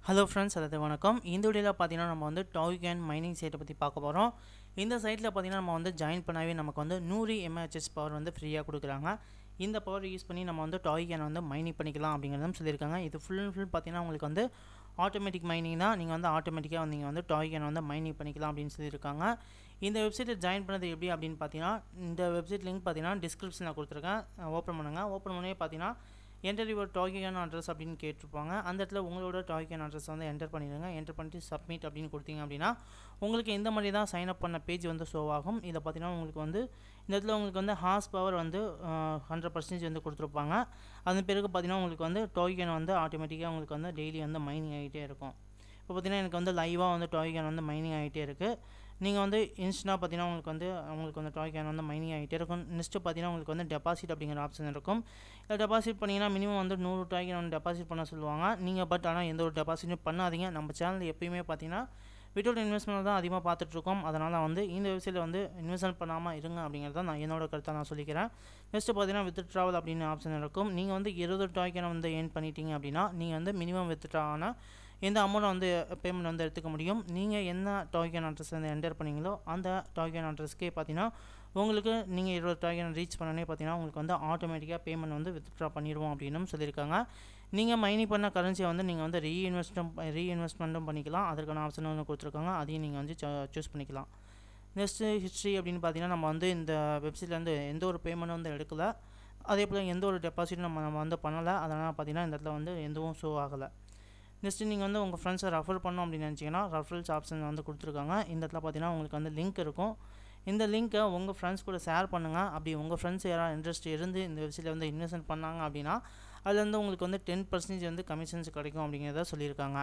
hello friends அதாவது வணக்கம் இந்த வீடியோவில் பார்த்தீங்கன்னா நம்ம வந்து டாய் அண்ட் மைனிங் சைட்டை பற்றி பார்க்க போகிறோம் இந்த சைட்டில் பார்த்தீங்கன்னா நம்ம வந்து ஜாயின் பண்ணாவே நமக்கு வந்து நூறு எம்ஏஹெச்எஸ் பவர் வந்து ஃப்ரீயாக கொடுக்குறாங்க இந்த பவர் யூஸ் பண்ணி நம்ம வந்து டாய் கேன் வந்து மைனிங் பண்ணிக்கலாம் அப்படிங்கிறதும் சொல்லியிருக்காங்க இது ஃபுல் அண்ட் ஃபுல் பார்த்தீங்கன்னா உங்களுக்கு வந்து ஆட்டோமேட்டிக் மைனிங் தான் நீங்கள் வந்து ஆட்டோமேட்டிக்காக நீங்கள் வந்து டாய் கேன் வந்து மைனிங் பண்ணிக்கலாம் அப்படின்னு சொல்லியிருக்காங்க இந்த வெப்சைட்டை ஜாயின் பண்ணது எப்படி அப்படின்னு பார்த்தீங்கன்னா இந்த வெப்சைட் லிங்க் பார்த்தீங்கன்னா டிஸ்கிரிப்ஷனில் கொடுத்துருக்கேன் ஓப்பன் பண்ணுங்கள் ஓப்பன் பண்ணி பார்த்தீங்கன்னா என்டர் யுவர் டாய்கேன் அட்ரஸ் அப்படின்னு கேட்டிருப்பாங்க அந்த இடத்துல உங்களோட டாய்கேன் அட்ரஸ் வந்து என்டர் பண்ணிடுங்க என்டர் பண்ணிட்டு சப்மிட் அப்படின்னு கொடுத்தீங்க அப்படின்னா உங்களுக்கு இந்த மாதிரி தான் சைன் அப் பண்ண பேஜ் வந்து ஷோ ஆகும் இதை பார்த்தீங்கன்னா உங்களுக்கு வந்து இந்த இடத்துல உங்களுக்கு வந்து ஹார்ஸ் பவர் வந்து ஹண்ட்ரட் பர்சன்டேஜ் வந்து கொடுத்துருப்பாங்க அதன் பிறகு பார்த்தீங்கன்னா உங்களுக்கு வந்து டாய்கேன் வந்து ஆட்டோமேட்டிக்காக உங்களுக்கு வந்து டெய்லி வந்து மைனிங் ஆகிட்டே இருக்கும் இப்போ பார்த்தீங்கன்னா எனக்கு வந்து லைவாக வந்து டாய் கேன் வந்து மைனிங் ஆகிட்டே இருக்குது நீங்கள் வந்து இன்ஸ்டா பார்த்தீங்கன்னா உங்களுக்கு வந்து உங்களுக்கு வந்து டாய் கேன் வந்து மைனிங் ஆகிட்டே இருக்கும் நெக்ஸ்ட்டு பார்த்தீங்கன்னா உங்களுக்கு வந்து டெபாசிட் அப்படிங்கிற ஆப்ஷன் இருக்கும் இதில் டெபாசிட் பண்ணிங்கன்னா மினிமம் வந்து நூறு டாய் கேன் வந்து டெபாசிட் பண்ண சொல்லுவாங்க நீங்கள் பட் ஆனால் எந்த ஒரு டெபாசிட்டும் பண்ணாதீங்க நம்ம சேனல் எப்பயுமே பார்த்தீங்கன்னா வித்தவுட் இன்வெஸ்ட்மெண்ட் தான் அதிகமாக பார்த்துட்ருக்கோம் அதனால் வந்து இந்த வெப்சைட்டில் வந்து இன்வெஸ்ட்மெண்ட் பண்ணாமல் இருங்க அப்படிங்கிறத நான் என்னோட கருத்தை நான் சொல்லிக்கிறேன் நெக்ஸ்ட்டு பார்த்தீங்கன்னா வித் ட்ராவல் அப்படின்னு ஆப்ஷன் இருக்கும் நீங்கள் வந்து இருபது டாய்க்கனை வந்து ஏர்ன் பண்ணிட்டீங்க அப்படின்னா நீங்கள் வந்து மினிமம் வித்ட்ரா ஆனால் எந்த அமௌண்ட் வந்து பேமெண்ட் வந்து எடுத்துக்க முடியும் நீங்கள் என்ன டாய்கன் அட்ரஸ் வந்து என்டர் பண்ணீங்களோ அந்த டாய்கன் அட்ரஸ்க்கே பார்த்தீங்கன்னா உங்களுக்கு நீங்கள் இருபது டாய்கன் ரீச் பண்ணனே பார்த்தீங்கன்னா உங்களுக்கு வந்து ஆட்டோமேட்டிக்காக பேமெண்ட் வந்து வித்ட்ரா பண்ணிடுவோம் அப்படின்னு சொல்லியிருக்காங்க நீங்கள் மைனிங் பண்ண கரன்சியை வந்து நீங்கள் வந்து ரீஇன்வெஸ்ட்டும் ரீஇன்வெஸ்ட்மெண்ட்டும் பண்ணிக்கலாம் அதற்கான ஆப்ஷன் வந்து கொடுத்துருக்காங்க அதையும் நீங்கள் வந்து சூஸ் பண்ணிக்கலாம் நெக்ஸ்ட்டு ஹிஸ்ட்ரி அப்படின்னு பார்த்தீங்கன்னா நம்ம வந்து இந்த வெப்சைட்லேருந்து எந்த ஒரு பேமெண்ட்டும் வந்து எடுக்கலை அதே போல் எந்த ஒரு டெபாசிட்டும் நம்ம நம்ம வந்து பண்ணலை அதனால் பார்த்தீங்கன்னா இந்த இடத்துல வந்து எதுவும் ஷோ ஆகலை நெக்ஸ்ட்டு நீங்கள் வந்து உங்கள் ஃப்ரெண்ட்ஸை ரெஃபர் பண்ணோம் அப்படின்னு நினச்சிங்கன்னா ரெஃபரல்ஸ் ஆப்ஷன் வந்து கொடுத்துருக்காங்க இந்த இடத்துல பார்த்தீங்கன்னா உங்களுக்கு வந்து லிங்க் இருக்கும் இந்த லிங்க்கை உங்கள் ஃப்ரெண்ட்ஸ் கூட ஷேர் பண்ணுங்கள் அப்படி உங்கள் ஃப்ரெண்ட்ஸ் யாராவது இன்ட்ரெஸ்ட் இருந்து இந்த வெப்சைட்டில் வந்து இன்வெஸ்ட்மெண்ட் பண்ணாங்க அப்படின்னா அதுலேருந்து உங்களுக்கு வந்து டென் பர்சன்டேஜ் வந்து கமிஷன்ஸ் கிடைக்கும் அப்படிங்கிறத சொல்லியிருக்காங்க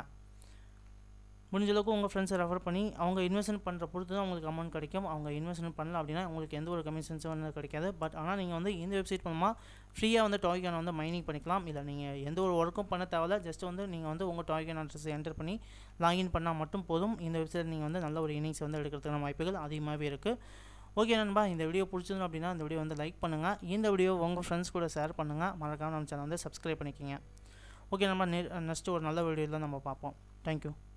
முடிஞ்ச அளவுக்கு உங்கள் ஃப்ரெண்ட்ஸை ரெஃபர் பண்ணி அவங்க இன்வெஸ்ட்மெண்ட் பண்ணுற பொறுத்து தான் உங்களுக்கு அமௌண்ட் கிடைக்கும் அவங்க இன்வெஸ்ட்மெண்ட் பண்ணல அப்படின்னா உங்களுக்கு எந்த ஒரு கமிஷன்ஸும் வந்து கிடைக்காது பட் ஆனால் நீங்கள் வந்து இந்த வெப்சைட் மூலமாக ஃப்ரீயாக வந்து டாய்கான் வந்து மைனிங் பண்ணிக்கலாம் இல்லை நீங்கள் எந்த ஒரு ஒர்க்கும் பண்ண தேவையில்ல ஜஸ்ட் வந்து நீங்கள் வந்து உங்கள் டாய்கான் அட்ரஸ் என்டர் பண்ணி லாகின் பண்ணால் மட்டும் போதும் இந்த வெப்சைட் நீங்கள் வந்து நல்ல ஒரு இன்னிங்ஸ் வந்து எடுக்கிறதுக்கான வாய்ப்புகள் அதிகமாகவே இருக்குது ஓகே நண்பா இந்த வீடியோ பிடிச்சிருந்தோம் அப்படின்னா இந்த வீடியோ வந்து லைக் பண்ணுங்கள் இந்த வீடியோ உங்கள் ஃப்ரெண்ட்ஸ் கூட ஷேர் பண்ணுங்கள் மறக்காமல் நம்ம சேனல் வந்து சப்ஸ்கிரைப் பண்ணிக்கோங்க ஓகே நம்ம நெக்ஸ்ட்டு ஒரு நல்ல வீடியோவில் நம்ம பார்ப்போம் தேங்க்யூ